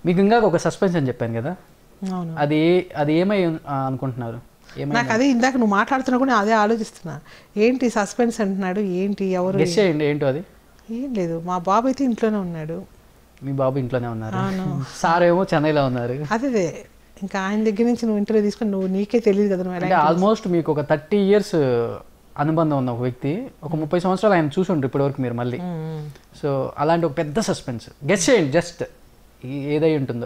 మీకు ఇంకా ఒక సస్పెన్స్ అని చెప్పాను కదా అవును అది అది ఏమై ఆ, అనుకుంటున్నారు ఏమై నాకు అదే ఇందాక నువ్వు మాట్లాడుతున్నా కూడా అదే ఆలోచిస్తున్నా ఏంటి సస్పెన్స్ అంటున్నాడు ఏంటి ఎవరు గెస్ చేయండి ఏంటో అది ఏం లేదు మా బాబు అయితే ఇంట్లోనే ఉన్నాడు మీ బాబు ఇంట్లోనే ఉన్నారు అవును. సార్ ఏమో చెన్నైలో ఉన్నారు అదే ఇంకా ఆయన దగ్గర నుంచి నువ్వు ఇంటర్వ్యూ తీసుకుని నువ్వు నీకే తెలియదు కదా నువ్వు ఎలా అంటే ఆల్మోస్ట్ మీకు ఒక థర్టీ ఇయర్స్ అనుబంధం ఉన్న ఒక వ్యక్తి ఒక ముప్పై సంవత్సరాలు ఆయన చూసుండ్రు ఇప్పటివరకు మీరు మళ్ళీ మ్మ్. సో అలాంటి ఒక పెద్ద సస్పెన్స్ గెస్ చేయండి జస్ట్ ఏదై ఉంటుందో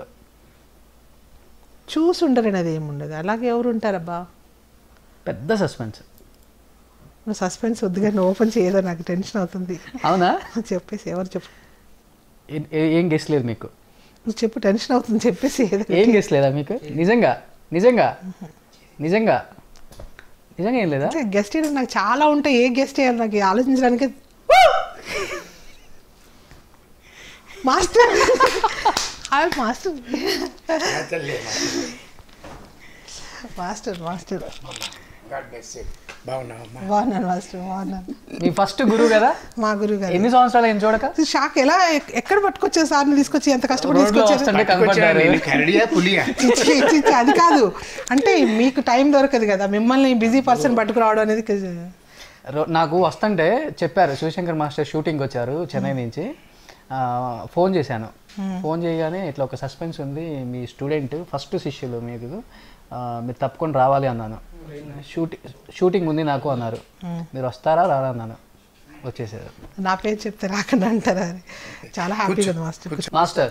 చూసి ఉండరని అది ఏముండదు అలాగే ఎవరు ఉంటారబ్బా పెద్ద సస్పెన్స్ నువ్వు సస్పెన్స్ వద్దుగా నువ్వు ఓపెన్ చేయదో నాకు టెన్షన్ అవుతుంది అవునా చెప్పేసి ఎవరు చెప్పు ఏ- ఏ- ఏం గెస్ లేదు మీకు నువ్వు చెప్పు టెన్షన్ అవుతుంది చెప్పేసి ఏదో ఏం గెస్ లేదా మీకు నిజంగా నిజంగా నిజంగా నిజంగా ఏం లేదా గెస్ట్ చేయడం నాకు చాలా ఉంటాయి ఏ గెస్ట్ చేయాలి నాకు ఆలోచించడానికి master hi master master master బాగున్నావమ్మా బాగున్నాను మాస్టర్ బాగున్నాను మీ ఫస్ట్ గురువు కదా మా గురువు గారు ఎన్ని సంవత్సరాలు ఏం చూడక షాక్ ఎలా ఎక్- ఎక్కడ పట్టుకొచ్చారు సార్ని తీసుకొచ్చి ఎంత కష్టపడి రోడ్లో తీసుకొచ్చారు వస్తుంటే కనపడ్డారు నేను కరడియా పులియా చి, చి, చి, చి, అది కాదు అంటే మీకు టైం దొరకదు కదా మిమ్మల్ని బిజీ పర్సన్ పట్టుకురావడం అనేది క- రో- నాకు వస్తుంటే చెప్పారు శివశంకర్ మాస్టర్ షూటింగ్ వచ్చారు చెన్నై నుంచి ఆ, ఫోన్ చేశాను ఫోన్ చేయగానే ఇట్లా ఒక సస్పెన్స్ ఉంది మీ స్టూడెంట్ ఫస్ట్ శిష్యులు మీకు ఆ, మీరు తప్పకుండా రావాలి అన్నాను షూటింగ్ షూటింగ్ ఉంది నాకు అన్నారు మీరు వస్తారా రారా అన్నాను వచ్చేసారు నా పేరు చెప్తే రాకుండా అంటారా అని చాలా హ్యాపీ కదా మాస్టర్ మాస్టర్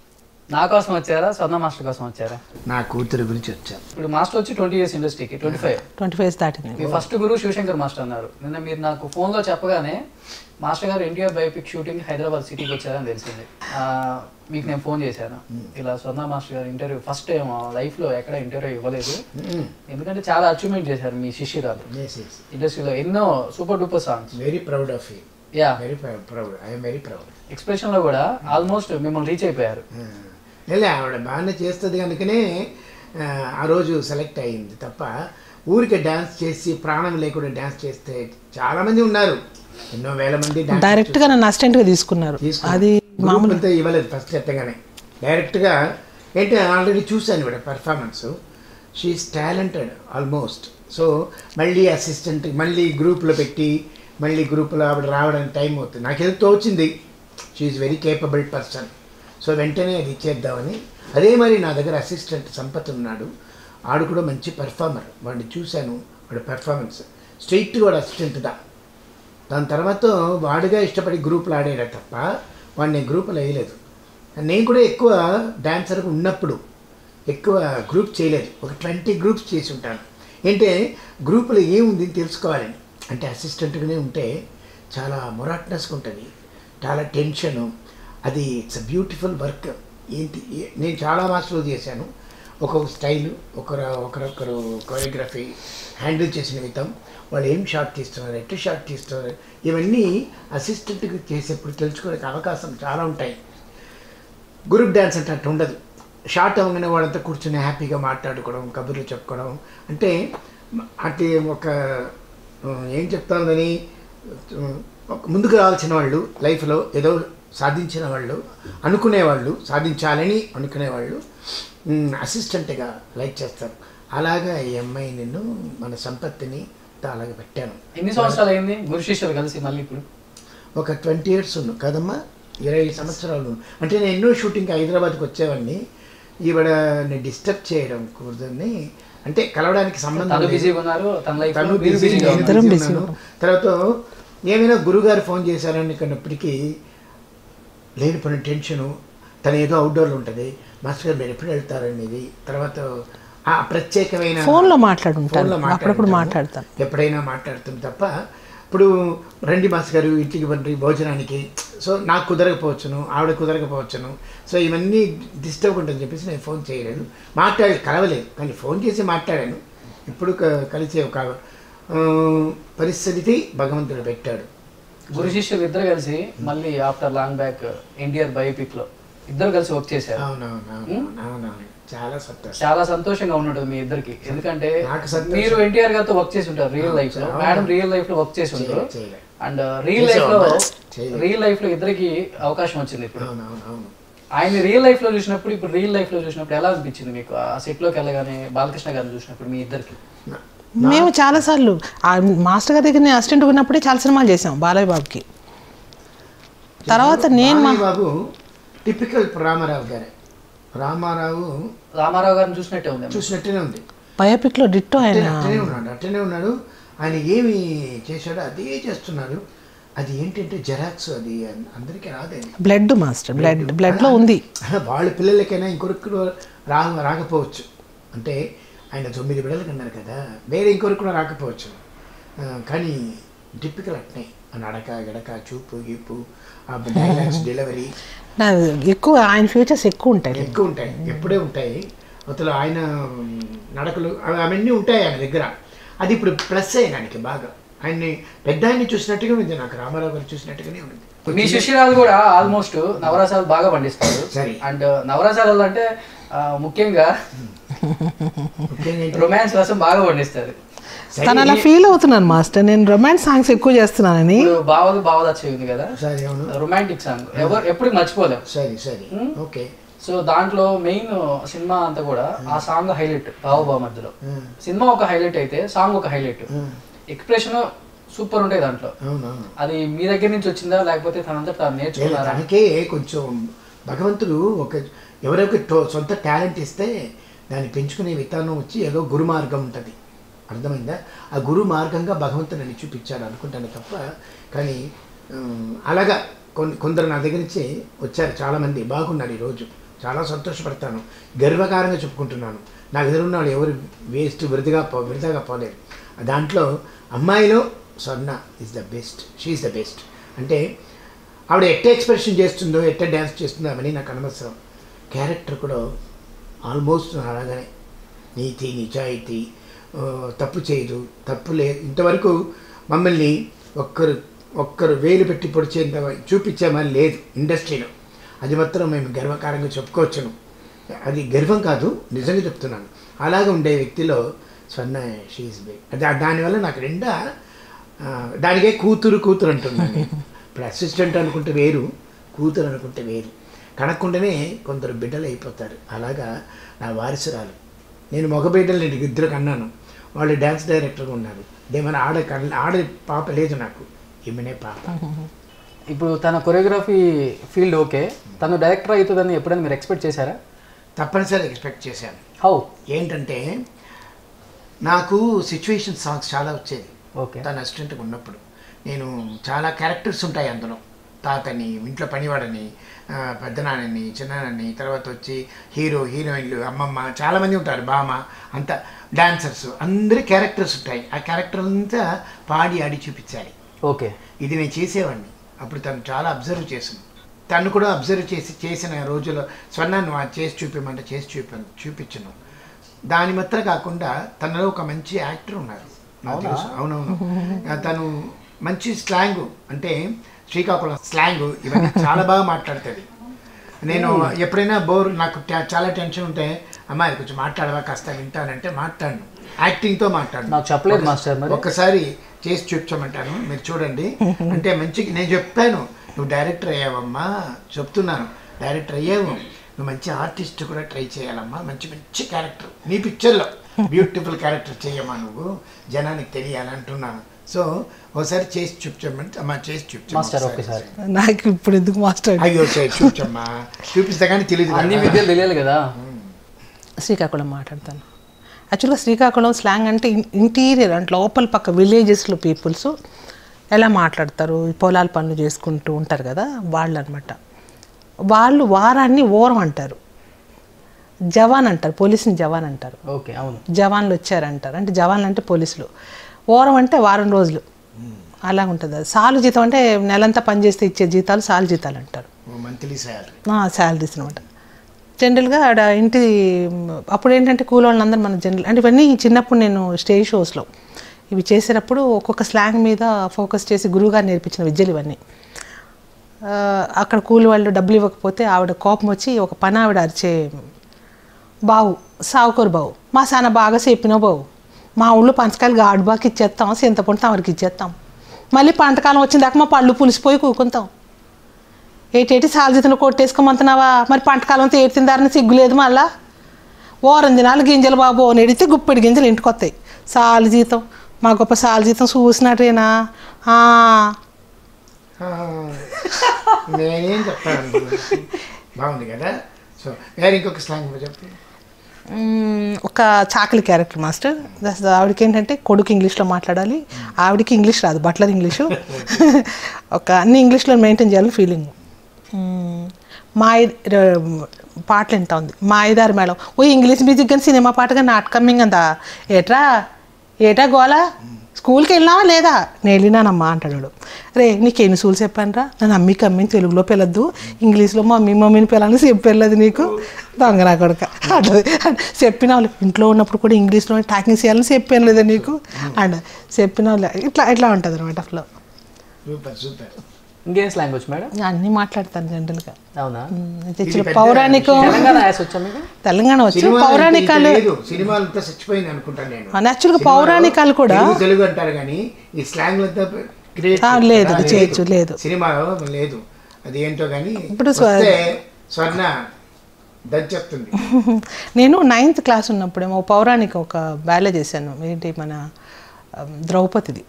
నా కోసం వచ్చారా స్వర్ణ మాస్టర్ కోసం వచ్చారా నా కూతురు గురించి వచ్చాను ఇప్పుడు మాస్టర్ వచ్చి ట్వంటీ ఇయర్స్ ఇండస్ట్రీకి ట్వంటీ ఫైవ్ ట్వంటీ ఫైవ్ దాటింది మీ ఫస్ట్ గురువు శివశంకర్ మాస్టర్ అన్నారు నిన్న మీరు నాకు ఫోన్లో చెప్పగానే మాస్టర్ గారు ఎన్టీఆర్ బయోపిక్ షూటింగ్ హైదరాబాద్ సిటీకి వచ్చారని తెలిసింది ఆ, మీకు నేను ఫోన్ చేశాను ఇలా స్వర్ణ మాస్టర్ గారు ఇంటర్వ్యూ ఫస్ట్ టైం లైఫ్లో ఎక్కడ ఇంటర్వ్యూ ఇవ్వలేదు ఎందుకంటే చాలా అచీవ్మెంట్ చేశారు మీ శిష్యురాలు ఇండస్ట్రీలో ఎన్నో super duper songs very proud of you ya very proud I'm very proud ఎక్స్ప్రెషన్లో కూడా ఆల్మోస్ట్ మిమ్మల్ని రీచ్ అయిపోయారు లే ఆవిడ బాగానే చేస్తుంది కనుకనే ఆ, ఆ రోజు సెలెక్ట్ అయింది తప్ప ఊరికి డ్యాన్స్ చేసి ప్రాణం లేకుండా డ్యాన్స్ చేస్తే చాలా మంది ఉన్నారు ఎన్నో వేల మంది డాన్స్ డైరెక్ట్ గా నన్ను అసిస్టెంట్ గా తీసుకున్నారు అది మామూలు అంతా ఇవ్వలేదు ఫస్ట్ ఎత్తగానే డైరెక్ట్గా ఏంటి ఆల్రెడీ చూశాను కూడా performance she's talented almost so మళ్ళీ అసిస్టెంట్ మళ్ళీ గ్రూప్లో పెట్టి మళ్ళీ గ్రూప్లో ఆవిడ రావడానికి టైం అవుతుంది నాకేదో తోచింది she's very capable person so వెంటనే అది ఇచ్చేద్దామని అదే మరి నా దగ్గర అసిస్టెంట్ సంపత్ ఉన్నాడు ఆడు కూడా మంచి పెర్ఫార్మర్ వాడిని చూశాను వాడి పెర్ఫార్మెన్స్ స్ట్రైట్ వాడు అసిస్టెంట్ దా దాని తర్వాత వాడిగా ఇష్టపడి గ్రూపులు ఆడాడు తప్ప వాడిని గ్రూపులు వేయలేదు నేను కూడా ఎక్కువ డాన్సర్గా ఉన్నప్పుడు ఎక్కువ గ్రూప్ చేయలేదు ఒక ట్వంటీ గ్రూప్స్ చేసి ఉంటాను ఏంటంటే గ్రూపులో ఏముంది అని తెలుసుకోవాలని అంటే అసిస్టెంట్గానే ఉంటే చాలా మొరాట్నెస్గా ఉంటుంది చాలా టెన్షను అది ఇట్స్ అ బ్యూటిఫుల్ వర్క్ ఏంటి ఏ- నేను చాలా మాస్టర్లు చేశాను ఒక్కొక్క స్టైలు ఒకరు ఒకరొకరు కొరియోగ్రఫీ హ్యాండిల్ చేసిన విధం వాళ్ళు ఏం షార్ట్ తీస్తున్నారు ఎట్లా షార్ట్ తీస్తున్నారు ఇవన్నీ అసిస్టెంట్కి చేసేప్పుడు తెలుసుకోవడానికి అవకాశం చాలా ఉంటాయి గ్రూప్ డ్యాన్స్ అంటే అట్లా ఉండదు షార్ట్ అవ్వగానే వాళ్ళంతా కూర్చొని హ్యాపీగా మాట్లాడుకోవడం కబుర్లు చెప్పుకోవడం అంటే అటు ఒక ఆ, ఏం చెప్తానని ఒక ముందుకు రావాల్సిన వాళ్ళు లైఫ్లో ఏదో సాధించిన వాళ్ళు అనుకునేవాళ్ళు సాధించాలని అనుకునేవాళ్ళు ఉమ్, అసిస్టెంట్గా లైక్ చేస్తారు అలాగా ఈ అమ్మాయి నిన్ను మన సంపత్తిని అలాగే పెట్టాను ఎన్ని సంవత్సరాలు అయింది గురు శిష్యులు కలిసి మళ్ళీ ఇప్పుడు ఒక ట్వంటీ ఇయర్స్ ఉన్నాను కదమ్మా ఇరవై సంవత్సరాలు అంటే నేను ఎన్నో షూటింగ్కి హైదరాబాద్కి వచ్చేవాడిని ఈవిడ డిస్టర్బ్ చేయడం కూడదని అంటే కలవడానికి సంబంధం తను లేదు. బిజీగా ఉన్నారు తన లైఫ్ తను మీరు busy, బిజీగా నేను ఉన్నారు ఇద్దరం busy busy ఉన్నాను. తర్వాత ఏమైనా గురుగారు ఫోన్ చేశారని కన్నప్పటికీ లేని పని టెన్షను తను ఏదో అవుట్డోర్లో ఉంటుంది మాస్టర్ గారు మీరు ఎప్పుడు వెళ్తారనేది తర్వాత ఆ ప్రత్యేకమైన ఫోన్ లో మాట్లాడుంటాను ఫోన్లో అప్పుడప్పుడు మాట్లాడుతాను. మాట్లాడతాను ఎప్పుడైనా మాట్లాడుతుంది తప్ప ఇప్పుడు రండి మాస్ గారు ఇంటికి బండి భోజనానికి సో నాకు కుదరకపోవచ్చును ఆవిడ కుదరకపోవచ్చును సో ఇవన్నీ డిస్టర్బ్ ఉంటుందని చెప్పేసి నేను ఫోన్ చేయలేదు మాట్లాడి కలవలేదు కానీ ఫోన్ చేసి మాట్లాడాను ఇప్పుడు క- కలిసే ఒక ఆ, పరిస్థితి భగవంతుడు పెట్టాడు గురు శిష్యులు ఇద్దరు కలిసి మళ్ళీ after long back NTR biopic లో ఇద్దరు కలిసి వర్క్ చేశారు అవునవును అవునవును చాలా సంతోషం చాలా సంతోషంగా ఉండుంటుంది మీ ఇద్దరికి ఎందుకంటే నాకు సంతోషం. మీరు ఎన్టీఆర్ గారితో వర్క్ చేసి ఉంటారు రియల్ లైఫ్ లో అవును. మేడం రియల్ లైఫ్ లో వర్క్ చేసి ఉంటారు చేయలే, చేయలే. అండ్ రియల్ లైఫ్ లో చేయలే. రియల్ లైఫ్ లో ఇద్దరికి అవకాశం వచ్చింది ఇప్పుడు అవునవును అవును ఆయన రియల్ లైఫ్ లో చూసినప్పుడు ఇప్పుడు రియల్ లైఫ్ లో చూసినప్పుడు ఎలా అనిపించింది మీకు ఆ సెట్ లోకి వెళ్ళగానే బాలకృష్ణ గారిని చూసినప్పుడు మీ ఇద్దరికి మేము చాలాసార్లు ఆ మాస్టర్ గారి దగ్గర నేను అసిస్టెంట్ ఉన్నప్పుడే చాలా సినిమాలు చేసాం బాలయ్య బాబుకి తర్వాత నేను మా బాలయ్య బాబు టిపికల్ రామారావు గారే రామారావు రామారావు గారిని చూసినట్టే ఉంది చూసినట్టునే ఉంది బయోపిక్లో డిట్టో ఆయన అట్టనే ఉన్నాడు అట్టనే ఉన్నాడు ఆయన ఏమి చేశాడో అదే చేస్తున్నాడు అది ఏంటంటే జెరాక్స్ అది అందరికీ రాదండి బ్లడ్ మాస్టర్ బ్లడ్ బ్లడ్లో ఉంది వాళ్ళ పిల్లలకైనా ఇంకొరకు రా రాకపోవచ్చు అంటే ఆయన తొమ్మిది బిడ్డలకు అన్నారు కదా వేరే ఇంకొరకు కూడా రాకపోవచ్చు ఆ, కానీ టిపికల్ అట్నే ఆ నడక గడక చూపు గీపు ఆ డైలాగ్స్ డెలివరీ నా ఎక్కువ ఆయన ఫ్యూచర్స్ ఎక్కువ ఉంటాయి ఎక్కువ ఉంటాయి ఎప్పుడే ఉంటాయి అవతల ఆయన నడకలు అవి- అవన్నీ ఉంటాయి ఆయన దగ్గర అది ఇప్పుడు ప్లస్ అయ్యానికి బాగా ఆయన్ని పెద్ద ఆయన్ని చూసినట్టుగా ఉంది నాకు రామారావు గారు చూసినట్టుగానే ఉంది మీ శిష్యురాలు కూడా ఆల్మోస్ట్ నవరసాలు బాగా పండిస్తారు సరే. అండ్ నవరసాలు అంటే ఆ, ముఖ్యంగా ముఖ్యంగా ఏంటి? రొమాన్స్ రసం బాగా పండిస్తారు తను అలా ఫీల్ అవుతున్నాను మాస్టర్ నేను రొమాన్స్ సాంగ్స్ ఎక్కువ చేస్తున్నానని ఇప్పుడు బావలు బావదచ్చ ఉంది కదా సరే అవును రొమాంటిక్ సాంగ్ ఎవరు ఎప్పుడు మర్చిపోలేం సరే సరే ఓకే సో దాంట్లో మెయిన్ సినిమా అంతా కూడా ఆ సాంగ్ హైలైట్ బావ మధ్యలో సినిమా ఒక హైలైట్ అయితే సాంగ్ ఒక హైలైట్ ఎక్స్ప్రెషన్ సూపర్ ఉంటాయి దాంట్లో అవునవును అది మీ దగ్గర నుంచి వచ్చిందా లేకపోతే తనంతా తాను నేర్చుకున్నారా తనకే కొంచెం భగవంతుడు ఒక ఎవరికి సొంత టాలెంట్ ఇస్తే దాన్ని పెంచుకునే విధానం వచ్చి ఏదో గురు మార్గం ఉంటుంది అర్థమైందా ఆ గురు మార్గంగా భగవంతుడు అని చూపించాడు అనుకుంటాను తప్ప కానీ ఉమ్, అలాగా కొన్ని కొందరు నా దగ్గర నుంచి వచ్చారు చాలామంది బాగున్నారు ఈరోజు చాలా సంతోషపడతాను గర్వకారంగా చెప్పుకుంటున్నాను నా దగ్గర ఉన్న వాళ్ళు ఎవరు వేస్ట్ వృధిగా పో వృధాగా పోలేరు దాంట్లో అమ్మాయిలో Swarna is the best she's the best అంటే ఆవిడ ఎట్ట ఎక్స్ప్రెషన్ చేస్తుందో ఎట్ట డ్యాన్స్ చేస్తుందో అవన్నీ నాకు అనవసరం క్యారెక్టర్ కూడా ఆల్మోస్ట్ అలాగనే నీతి నిజాయితీ ఆ, తప్పు చేయదు తప్పు లే ఇంతవరకు మమ్మల్ని ఒక్కరు ఒక్కరు వేలు పెట్టి పొడిచేంత చూపించామని లేదు ఇండస్ట్రీలో అది మాత్రం మేము గర్వకారంగా చెప్పుకోవచ్చును అది గర్వం కాదు నిజంగా చెప్తున్నాను అలాగే ఉండే వ్యక్తిలో స్వర్ణ షీఈస్ బే అది దానివల్ల నాకు రెండా ఆ, దానికే కూతురు కూతురు అంటున్నాను నేను. ఇప్పుడు అసిస్టెంట్ అనుకుంటే వేరు కూతురు అనుకుంటే వేరు కనకుండానే కొందరు బిడ్డలు అయిపోతారు అలాగా నా వారసురాలు నేను మగ బిడ్డలు నేను ఇద్దరు కన్నాను వాళ్ళు డ్యాన్స్ డైరెక్టర్గా ఉన్నారు దేమన్నా ఆడ కన్- ఆడ పాప లేదు నాకు ఈమెనే పాప ఇప్పుడు తన కొరియోగ్రఫీ ఫీల్డ్ ఓకే తను డైరెక్టర్ అవుతుందని ఎప్పుడైనా మీరు ఎక్స్పెక్ట్ చేశారా తప్పనిసరి ఎక్స్పెక్ట్ చేశాను హౌ ఏంటంటే నాకు సిచ్యువేషన్ సాంగ్స్ చాలా వచ్చేది ఓకే తన అసిస్టెంట్గా ఉన్నప్పుడు నేను చాలా క్యారెక్టర్స్ ఉంటాయి అందులో తాతని ఇంట్లో పనివాడని ఆ, పెద్దనాన్నని చిన్నాన్నని తర్వాత వచ్చి హీరో హీరోయిన్లు అమ్మమ్మ చాలామంది ఉంటారు బామ అంతా డాన్సర్స్ అందరి క్యారెక్టర్స్ ఉంటాయి ఆ క్యారెక్టర్ అంతా పాడి ఆడి చూపించాలి ఓకే ఇది నేను చేసేవాడిని అప్పుడు తను చాలా అబ్జర్వ్ చేసింది తను కూడా అబ్జర్వ్ చేసి చేసిన రోజుల్లో స్వర్ణాన్ని వా- చేసి చూపించమంటే చేసి చూపాను చూపించను దాని మాత్రం కాకుండా తనలో ఒక మంచి యాక్టర్ ఉన్నారు నాకు తెలుసు అవునవును ఆ, తను మంచి స్లాంగ్ అంటే శ్రీకాకుళం స్లాంగ్ ఇవన్నీ చాలా బాగా మాట్లాడుతుంది నేను ఎప్పుడైనా బోర్ నాకు టె- చాలా టెన్షన్ ఉంటే అమ్మాయి కొంచెం మాట్లాడవా కాస్త వింటానంటే మాట్లాడను యాక్టింగ్తో మాట్లాడను నాకు చెప్పలేదు మాస్టర్ మరి ఒక్కసారి చేసి చూపించమంటాను మీరు చూడండి అంటే మంచి నేను చెప్పాను నువ్వు డైరెక్టర్ అయ్యావమ్మా చెప్తున్నాను డైరెక్టర్ అయ్యావు నువ్వు మంచి ఆర్టిస్ట్ కూడా ట్రై చేయాలమ్మా మంచి మంచి క్యారెక్టర్ నీ పిక్చర్లో బ్యూటిఫుల్ క్యారెక్టర్ చేయమ్మా నువ్వు జనానికి తెలియాలంటున్నాను సో ఒకసారి చేసి చూపించమంటే అమ్మా చేసి మాస్టర్ చూపించమ్మా ఒక్కసారి నాకు ఇప్పుడు ఎందుకు మాస్టర్ అయ్యో సరే చూపించమ్మా చూపిస్తా కానీ తెలియదు అన్ని కదా. విద్యలు తెలియాలి కదా శ్రీకాకుళం మాట్లాడతాను యాక్చువల్గా శ్రీకాకుళం స్లాంగ్ అంటే ఇన్- ఇంటీరియర్ అంటే లోపల పక్క విలేజెస్లో పీపుల్స్ ఎలా మాట్లాడతారు పొలాల పనులు చేసుకుంటూ ఉంటారు కదా వాళ్ళు అనమాట వాళ్ళు వారాన్ని ఓరం అంటారు జవాన్ అంటారు పోలీసుని జవాన్ అంటారు ఓకే అవును జవాన్లు వచ్చారంటారు అంటే జవాన్లు అంటే పోలీసులు ఓరం అంటే వారం రోజులు అలా ఉంటుంది అది సాలు జీతం అంటే నెలంతా పనిచేస్తే ఇచ్చే జీతాలు సాలు జీతాలు అంటారు మంత్లీ శాలరీ శాలరీస్ అనమాట జనరల్గా ఆడ ఇంటి అప్పుడు ఏంటంటే కూలి వాళ్ళందరూ మన జనరల్ అంటే ఇవన్నీ చిన్నప్పుడు నేను స్టేజ్ షోస్లో ఇవి చేసేటప్పుడు ఒక్కొక్క స్లాంగ్ మీద ఫోకస్ చేసి గురువుగారు నేర్పించిన విద్యలు ఇవన్నీ ఆ, అక్కడ కూలి వాళ్ళు డబ్బులు ఇవ్వకపోతే ఆవిడ కోపం వచ్చి ఒక పని ఆవిడ అరిచే బావు సావుకోరు బావు మా సాన బాగా చెప్పినావు బావు మా ఊళ్ళో పంచకాయలు గాడు బాకి ఇచ్చేస్తాం చింతపండు తమరికి ఇచ్చేస్తాం మళ్ళీ పంటకాలం వచ్చిన దాకా మా పళ్ళు పులిసిపోయి కూకుంటాం ఏటేటి సాల జీతంలో కొట్టేసుకోమంటున్నావా మరి పంటకాలంతో ఏడుతుందారని సిగ్గులేదు మళ్ళా ఓరం దినాలు గింజలు బాబు అని ఎడితే గుప్పెడి గింజలు ఇంటికి వస్తాయి సాల జీతం మా గొప్ప సాల జీతం చూసినట్టేనా ఆ, ఆ, నేనేం చెప్తాను బాగుంది కదా సో వేరే ఇంకొక స్లాంగ్ చెప్పు మ్మ్, ఒక చాకలి క్యారెక్టర్ మాస్టర్ దస్ ఆవిడకి ఏంటంటే కొడుకు ఇంగ్లీష్లో మాట్లాడాలి ఆవిడకి ఇంగ్లీష్ రాదు బట్లర్ ఇంగ్లీషు ఒక అన్ని ఇంగ్లీష్లో మెయింటైన్ చేయాలని ఫీలింగ్ మా పాటలు వింటా ఉంది మా ఐదారు మేడం ఓ ఇంగ్లీష్ మ్యూజిక్ కానీ సినిమా పాట కానీ నాట్ కమ్మింగ్ అందా ఏట్రా ఏటా గోలా స్కూల్కి వెళ్ళినావా లేదా నేను వెళ్ళినానమ్మా అంటాడు రే నీకు ఎన్ని స్కూల్స్ చెప్పానురా నన్ను అమ్మి కమ్మిని తెలుగులో పిలద్దు ఇంగ్లీష్లో మమ్మీ మమ్మీని పిల్లని చెప్పలేదు నీకు దొంగ నా కొడుక అంటది చెప్పిన వాళ్ళు ఇంట్లో ఉన్నప్పుడు కూడా ఇంగ్లీష్లో టాకింగ్ చేయాలని చెప్పాను లేదా నీకు అండ్ చెప్పిన వాళ్ళు ఇట్లా ఇట్లా ఉంటుంది అనమాట ఫ్లో సూపర్ సూపర్ ఇంకేం స్లాంగ్ వచ్చు మేడం అన్నీ మాట్లాడతాను జనరల్గా అవునా తెచ్చిన పౌరాణికం తెలంగాణ యాస్ వచ్చా మీకు తెలంగాణ వచ్చు సినిమా పౌరాణికాలు లేదు సినిమాలంతా చచ్చిపోయింది అనుకుంటాను నేను యాక్చువల్గా సినిమాలో పౌరాణికాలు కూడా తెలుగు తెలుగు అంటారు కానీ ఈ స్లాంగ్ అంతా క్రియేట్ ఆ, లేదు, అది చేయొచ్చు, లేదు. సినిమాలో లేదు అది ఏంటో కానీ ఇప్పుడు స్వ- వస్తే స్వర్ణ దంచెత్తుంది నేను నైన్త్ క్లాస్ ఉన్నప్పుడేమో పౌరాణిక ఒక బ్యాలే చేశాను ఏంటి మన ఆ, ద్రౌపదిది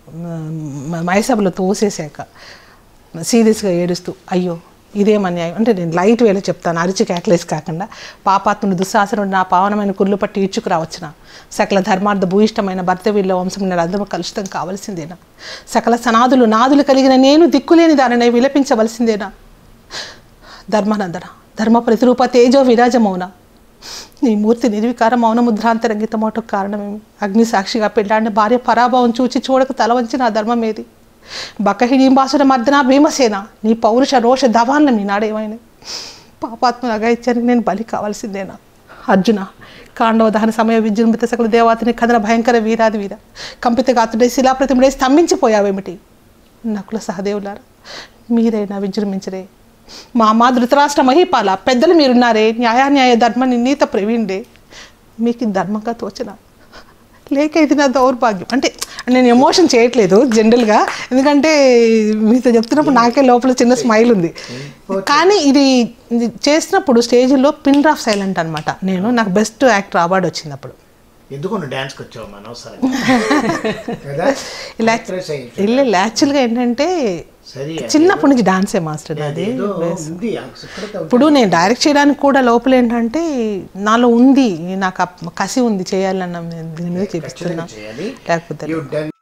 మ- మైసభలో తోసేసాక సీరియస్గా ఏడుస్తూ అయ్యో ఇదేం అన్యాయం అంటే నేను లైట్ వేలో చెప్తాను అరిచి కేకలేసి కాకుండా పాపాత్ముడు దుశ్శాసనుడు నా పావనమైన కుర్లు పట్టి ఈడ్చుకురావచ్చున సకల ధర్మార్థ భూయిష్టమైన భర్త వీళ్ళ వంశం నేను అర్థం కలుషితం కావలసిందేనా సకల సనాదులు నాదులు కలిగిన నేను దిక్కులేని దానిని విలపించవలసిందేనా ధర్మానందన ధర్మ ప్రతిరూప తేజో విరాజమౌన నీ మూర్తి నిర్వికార మౌన ముద్రాంతరంగితమోటకు కారణమేమి అగ్ని సాక్షిగా పెళ్ళాడిన భార్య పరాభవం చూచి చూడక తల వంచి నా ధర్మం ఏది బకహిడింబాసుర మర్దన భీమసేన నీ పౌరుష రోష దవాన్ల మీ నాడేమైనా పాపాత్మ అగాయిత్యానికి నేను బలి కావాల్సిందేనా అర్జున కాండవ దహన సమయ విజృంభిత సకల దేవాతిని కథన భయంకర వీరాది వీర కంపిత గాతుడే శిలాప్రతిముడే స్తంభించిపోయావేమిటి నకుల సహదేవులారా మీరైనా విజృంభించరే మా మా ధృతరాష్ట్ర మహిపాల పెద్దలు మీరున్నారే న్యాయాన్యాయ ధర్మ నిర్ణీత ప్రవీణ్డే మీకు ఇది ధర్మంగా తోచిన లేక ఇది నా దౌర్భాగ్యం అంటే నేను ఎమోషన్ చేయట్లేదు జనరల్గా ఎందుకంటే మీతో చెప్తున్నప్పుడు నాకే లోపల చిన్న స్మైల్ ఉంది కానీ ఇది ఇది చేసినప్పుడు స్టేజ్లో పిన్ డ్రాప్ సైలెంట్ అనమాట నేను నాకు బెస్ట్ యాక్టర్ అవార్డు వచ్చింది అప్పుడు ఎందుకు నువ్వు డాన్స్కి వచ్చావు మన అవసరం కదా ఇలా Actress అయ్యి. ఇల్లు యాక్చువల్గా ఏంటంటే సరే చిన్నప్పటి నుంచి డాన్సే మాస్టర్ అది అదేదో ఉంది ఆ సుఖత ఉంది. ఇప్పుడు నేను డైరెక్ట్ చేయడానికి కూడా లోపల ఏంటంటే నాలో ఉంది నాకు ఆ కసి ఉంది చేయాలన్న దీని మీద ఖచ్చితంగా చేపిస్తున్నా చేయాలి లేకపోతే You've done